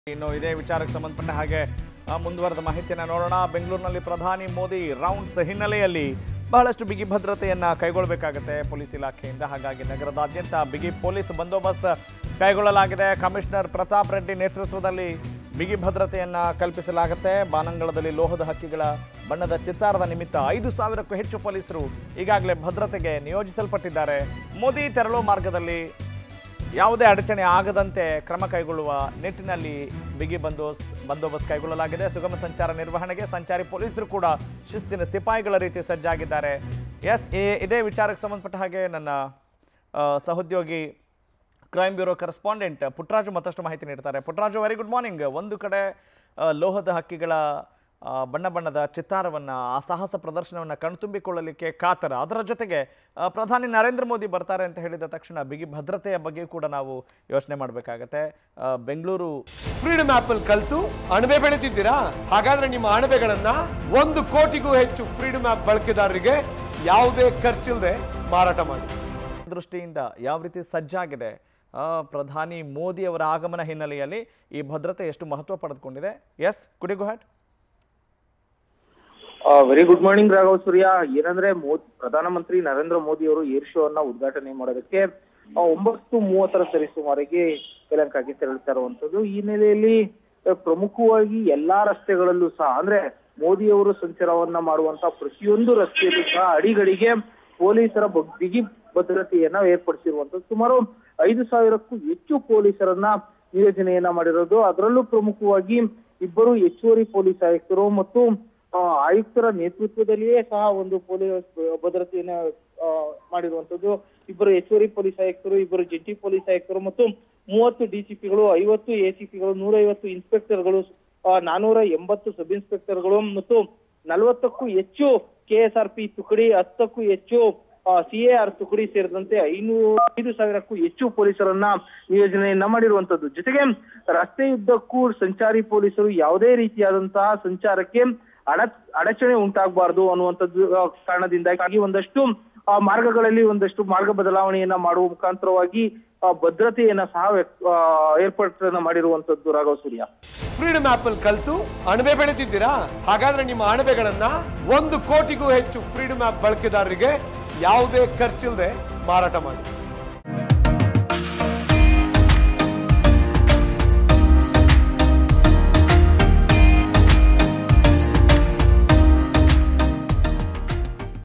ಇನ್ನು ಇದೇ ವಿಚಾರಕ್ಕೆ ಸಂಬಂಧಪಟ್ಟ ಹಾಗೆ ಆ, ಮುಂದುವರೆದ ಮಾಹಿತಿಯನ್ನು ನೋಡೋಣ ಬೆಂಗಳೂರಿನಲ್ಲಿ ಪ್ರಧಾನಿ ಮೋದಿ ರೌಂಡ್ಸ್ ಹಿನ್ನೆಲೆಯಲ್ಲಿ ಬಹಳಷ್ಟು ಬಿಗಿ ಭದ್ರತೆಯನ್ನ ಕೈಗೊಳ್ಳಬೇಕಾಗುತ್ತೆ ಪೊಲೀಸ್ ಇಲಾಖೆಯಿಂದ ಹಾಗಾಗಿ ನಗರದಾದ್ಯಂತ ಬಿಗಿ ಪೊಲೀಸ್ ಬಂದೋಬಸ್ತ್ ಕೈಗೊಳ್ಳಲಾಗಿದೆ ಕಮಿಷನರ್ ಪ್ರತಾಪ್ ರೆಡ್ಡಿ ನೇತೃತ್ವದಲ್ಲಿ ಬಿಗಿ ಭದ್ರತೆಯನ್ನ ಕಲ್ಪಿಸಲಾಗುತ್ತೆ ಬಾನಂಗಳದಲ್ಲಿ ಲೋಹದ ಹಕ್ಕಿಗಳ ಬಣ್ಣದ ಚಿತ್ತಾರದ ನಿಮಿತ್ತ ಐದು ಸಾವಿರಕ್ಕೂ ಹೆಚ್ಚು ಪೊಲೀಸರು ಈಗಾಗಲೇ ಭದ್ರತೆಗೆ ನಿಯೋಜಿಸಲ್ಪಟ್ಟಿದ್ದಾರೆ ಮೋದಿ ತೆರಳೋ ಮಾರ್ಗದಲ್ಲಿ ಯಾವುದೇ ಅಡಚಣೆ ಆಗದಂತೆ ಕ್ರಮ ಕೈಗೊಳ್ಳುವ ನಿಟ್ಟಿನಲ್ಲಿ ಬಿಗಿ ಬಂದೋಬಸ್ತ್ ಬಂದೋಬಸ್ತ್ ಕೈಗೊಳ್ಳಲಾಗಿದೆ ಸುಗಮ ಸಂಚಾರ ನಿರ್ವಹಣೆಗೆ ಸಂಚಾರಿ ಪೊಲೀಸರು ಕೂಡ ಶಿಸ್ತಿನ ಸಿಪಾಯಿಗಳ ರೀತಿ ಸಜ್ಜಾಗಿದ್ದಾರೆ ಎಸ್ ಇದೇ ವಿಚಾರಕ್ಕೆ ಸಂಬಂಧಪಟ್ಟ ಹಾಗೆ ನನ್ನ ಆ, ಸಹೋದ್ಯೋಗಿ ಕ್ರೈಮ್ ಬ್ಯೂರೋ ಕರೆಸ್ಪಾಂಡೆಂಟ್ ಪುಟ್ಟರಾಜು ಮತ್ತಷ್ಟು ಮಾಹಿತಿ ನೀಡ್ತಾರೆ ಪುಟ್ಟರಾಜು ವೆರಿ ಗುಡ್ ಮಾರ್ನಿಂಗ್ ಒಂದು ಕಡೆ ಆ, ಲೋಹದ ಹಕ್ಕಿಗಳ ಆ, ಬಣ್ಣ ಬಣ್ಣದ ಚಿತ್ತಾರವನ್ನು ಆ ಸಾಹಸ ಪ್ರದರ್ಶನವನ್ನು ಕಣ್ತುಂಬಿಕೊಳ್ಳಲಿಕ್ಕೆ ಕಾತರ ಅದರ ಜೊತೆಗೆ ಆ, ಪ್ರಧಾನಿ ನರೇಂದ್ರ ಮೋದಿ ಬರ್ತಾರೆ ಅಂತ ಹೇಳಿದ ತಕ್ಷಣ ಬಿಗಿ ಭದ್ರತೆಯ ಬಗ್ಗೆ ಕೂಡ ನಾವು ಯೋಚನೆ ಮಾಡಬೇಕಾಗತ್ತೆ ಬೆಂಗಳೂರು ಫ್ರೀಡಮ್ ಆಪ್ ಅಲ್ಲಿ ಕಲ್ತು ಅಣಬೆ ಬೆಳೆದಿದ್ದೀರಾ ಹಾಗಾದ್ರೆ ನಿಮ್ಮ ಅಣಬೆಗಳನ್ನ ಒಂದು ಕೋಟಿಗೂ ಹೆಚ್ಚು ಫ್ರೀಡಮ್ ಆಪ್ ಬಳಕೆದಾರರಿಗೆ ಯಾವುದೇ ಖರ್ಚಿಲ್ಲದೆ ಮಾರಾಟ ಮಾಡಿ ದೃಷ್ಟಿಯಿಂದ ಯಾವ ರೀತಿ ಸಜ್ಜಾಗಿದೆ ಆ, ಪ್ರಧಾನಿ ಮೋದಿ ಅವರ ಆಗಮನ ಹಿನ್ನೆಲೆಯಲ್ಲಿ ಈ ಭದ್ರತೆ ಎಷ್ಟು ಮಹತ್ವ ಪಡೆದುಕೊಂಡಿದೆ ಎಸ್ ಕುಡಿ ಗೋ ಹ್ಯಾಟ್ very good morning Raghav Surya ಏನಂದ್ರೆ ಮೋದಿ ಪ್ರಧಾನಮಂತ್ರಿ ನರೇಂದ್ರ ಮೋದಿ ಅವರು ಏರ್ ಶೋ ಅನ್ನ ಉದ್ಘಾಟನೆ ಮಾಡೋದಕ್ಕೆ ಆ, ಒಂಬತ್ತು ಮೂವತ್ತರ ಸರಿಸುಮಾರಿಗೆ ಶ್ರೀಲಂಕಾಗೆ ತೆರಳುತ್ತಾ ಇರುವಂತದ್ದು ಈ ಹಿನ್ನೆಲೆಯಲ್ಲಿ ಆ, ಪ್ರಮುಖವಾಗಿ ಎಲ್ಲಾ ರಸ್ತೆಗಳಲ್ಲೂ ಸಹ ಅಂದ್ರೆ ಮೋದಿ ಅವರು ಸಂಚಾರವನ್ನ ಮಾಡುವಂತ ಪ್ರತಿಯೊಂದು ರಸ್ತೆಯಲ್ಲೂ ಸಹ ಅಡಿಗಡಿಗೆ ಪೊಲೀಸರ ಬ- ಬಿಗಿ ಭದ್ರತೆಯನ್ನ ಏರ್ಪಡಿಸಿರುವಂತದ್ದು ಸುಮಾರು ಐದು ಸಾವಿರಕ್ಕೂ ಹೆಚ್ಚು ಪೊಲೀಸರನ್ನ ನಿಯೋಜನೆಯನ್ನ ಮಾಡಿರೋದು ಅದರಲ್ಲೂ ಪ್ರಮುಖವಾಗಿ ಇಬ್ಬರು ಹೆಚ್ಚುವರಿ ಪೊಲೀಸ್ ಆಯುಕ್ತರು ಮತ್ತು ಆ, ಆಯುಕ್ತರ ನೇತೃತ್ವದಲ್ಲಿಯೇ ಸಹ ಒಂದು ಪೊಲೀಸ್ ಭದ್ರತೆಯನ್ನ ಆ, ಮಾಡಿರುವಂತದ್ದು ಇಬ್ಬರು ಹೆಚ್ಚುವರಿ ಪೊಲೀಸ್ ಆಯುಕ್ತರು ಇಬ್ಬರು ಜಂಟಿ ಪೊಲೀಸ್ ಆಯುಕ್ತರು ಮತ್ತು ಮೂವತ್ತು ಡಿಸಿಪಿಗಳು ಐವತ್ತು ಎಸಿಪಿಗಳು ನೂರೈವತ್ತು ಇನ್ಸ್ಪೆಕ್ಟರ್ಗಳು ಆ, ನಾನೂರ ಎಂಬತ್ತು ಸಬ್ ಇನ್ಸ್ಪೆಕ್ಟರ್ಗಳು ಮತ್ತು ನಲವತ್ತಕ್ಕೂ ಹೆಚ್ಚು ಕೆಎಸ್ಆರ್ ಪಿ ತುಕಡಿ ಹತ್ತಕ್ಕೂ ಹೆಚ್ಚು ಸಿಎಆರ್ ತುಕಡಿ ಸೇರಿದಂತೆ ಐನೂರು ಐದು ಸಾವಿರಕ್ಕೂ ಹೆಚ್ಚು ಪೊಲೀಸರನ್ನ ನಿಯೋಜನೆಯನ್ನ ಮಾಡಿರುವಂತದ್ದು ಜೊತೆಗೆ ರಸ್ತೆಯುದ್ದಕ್ಕೂ ಸಂಚಾರಿ ಪೊಲೀಸರು ಯಾವುದೇ ರೀತಿಯಾದಂತಹ ಸಂಚಾರಕ್ಕೆ ಅಡ ಅಡಚಣೆ ಉಂಟಾಗಬಾರದು ಅನ್ನುವಂಥದ್ದು ಆ, ಕಾರಣದಿಂದಾಗಿ ಒಂದಷ್ಟು ಆ ಮಾರ್ಗಗಳಲ್ಲಿ ಒಂದಷ್ಟು ಮಾರ್ಗ ಬದಲಾವಣೆಯನ್ನ ಮಾಡುವ ಮುಖಾಂತರವಾಗಿ ಆ, ಭದ್ರತೆಯನ್ನ ಸಹ ವ್ಯಕ್- ಆ, ಏರ್ಪಾಟನ್ನ ಮಾಡಿರುವಂತದ್ದು ರಾಘವ ಸೂರ್ಯ ಫ್ರೀಡಮ್ ಆಪ್ ಅಲ್ಲಿ ಕಲ್ತು ಅಣಬೆ ಬೆಳೆದಿದ್ದೀರಾ ಹಾಗಾದ್ರೆ ನಿಮ್ಮ ಅಣಬೆಗಳನ್ನ ಒಂದು ಕೋಟಿಗೂ ಹೆಚ್ಚು ಫ್ರೀಡಮ್ ಆಪ್ ಬಳಕೆದಾರರಿಗೆ ಯಾವುದೇ ಖರ್ಚಿಲ್ಲದೆ ಮಾರಾಟ ಮಾಡಿ